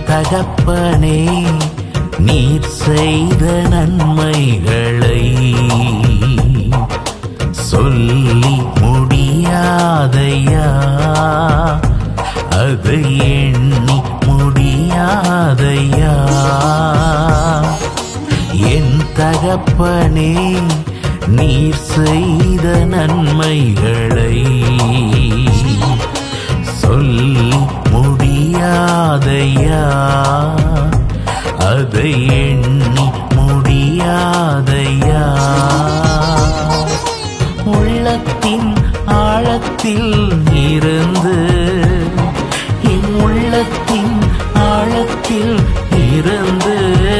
தகப்பனே நீர் செய்த நன்மைகளை சொல்லி முடியாதையா அதை எண்ணி முடியாதையா என் தகப்பனே நீர் செய்த நன்மைகளை சொல்லி முடியாதையா அதை எண்ணி முடியாதையா உள்ளத்தின் ஆழத்தில் இருந்து என் உள்ளத்தின் ஆழத்தில் இருந்து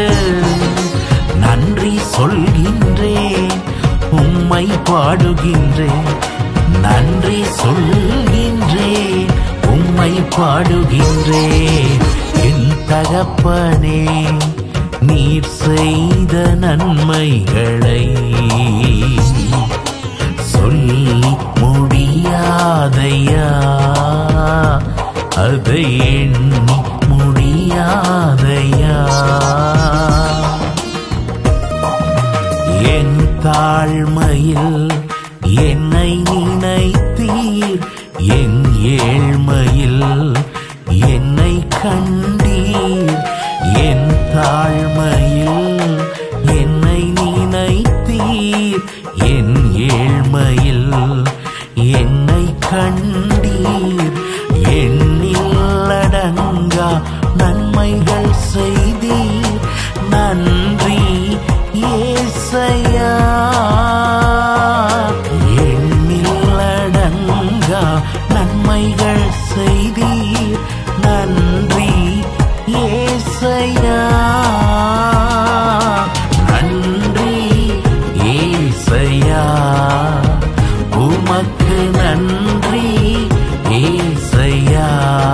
நன்றி சொல்கின்றேன் உம்மை பாடுகின்றேன் நன்றி சொல்கின்றேன் உம்மை பாடுகின்றேன் என் தகப்பனே நீர் செய்த நன்மைகளை சொல்லி முடியாதையா அதை எண்ணி முடியாதையா என் தாழ்மையில் என்னை நினைத்தீர் என் ஏழ்மையில் என்னை கண்டீர் என் தாழ்மையில் என்னை நினைத்தீர் என் ஏழ்மையில் என்னை கண்டீர் எண்ணில் அடங்கா நன்மைகள் செய்தீர் நன்றி ஏசையா எண்ணில் அடங்கா நன்மைகள் செய்தீர் நன்றி ஏசையா நன்றி ஏசையா உமக்கு நன்றி ஏசையா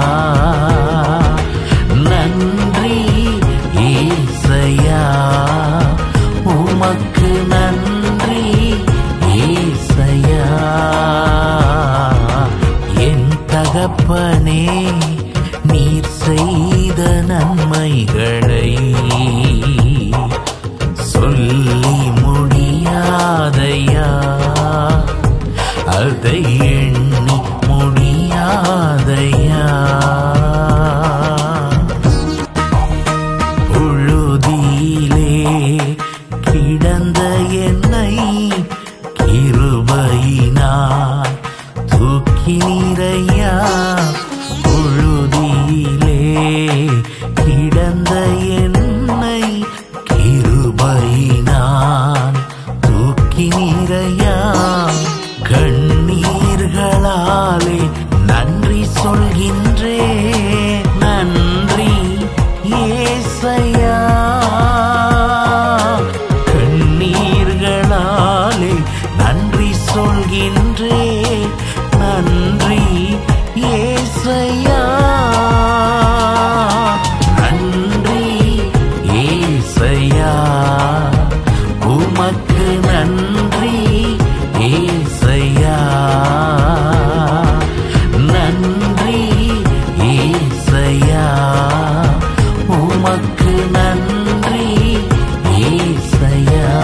நன்றி ஏசையா உமக்கு நன்றி ஏசையா என் தகப்பனே நீர் செய்த நன்மைகளை சொல்லி முடியாதையா அதை எண்ணி முடியாதையா புழுதியிலே கிடந்த என்னை கிருபையினார் தூக்கி நீரையா புழுதியிலே கிடந்த என்னை கிருபையினார் தூக்கி நீரையா கண்ணீர்களாலே நன்றி சொல்கின்றே நன்றி ஏசையா கண்ணீர்களாலே நன்றி சொல்கின்றே நன்றி ஏசையா நன்றி ஏசையா உமக்கு நன்றி ஏசையா நன்றி ஏசையா உமக்கு நன்றி ஏசையா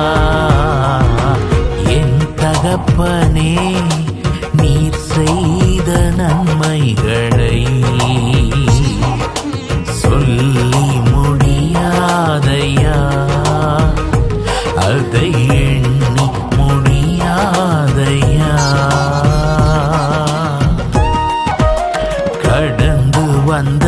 என் தகப்பனே நீர் செய்த நன்மைகளை சொல்லி முடியாதையா அதை எண்ணி முடியாதையா கடந்து வந்த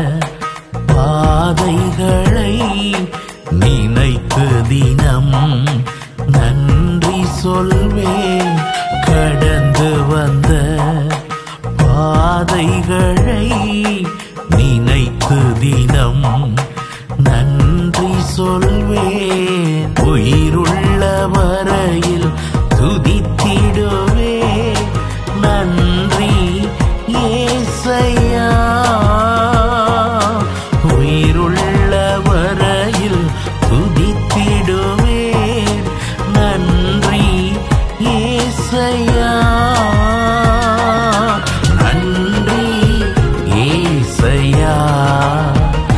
பாதைகளை நினைத்து தினம் நன்றி சொல்வேன் கடந்து வந்த பாதைகளை நினைத்து தினம் நன்றி சொல்வேன் உயிருள்ள வரையில் துதித்திடுவே நன்றி ஏசையா உயிருள்ள வரையில் துதித்திடுவேன் நன்றி ஏசையா நன்றி ஏசையா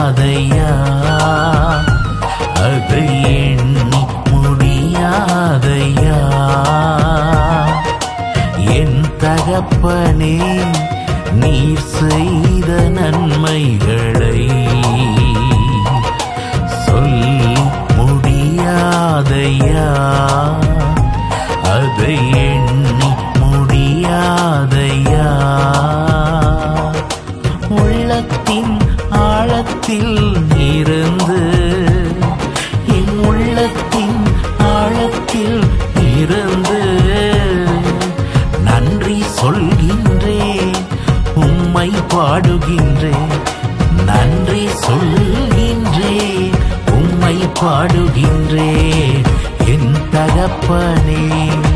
முடியாதையா அதை எண்ணி முடியாதையா என் தகப்பனே நீர் செய்த நன்மைகளை சொல்லி முடியாதையா அதை எண்ணி முடியாதையா உள்ளத்தின் ஆழத்தில் இருந்து என் உள்ளத்தின் ஆழத்தில் இருந்து நன்றி சொல்கின்றேன் உம்மை பாடுகின்றேன் நன்றி சொல்கின்றேன் உம்மை பாடுகின்றேன் என் தகப்பனே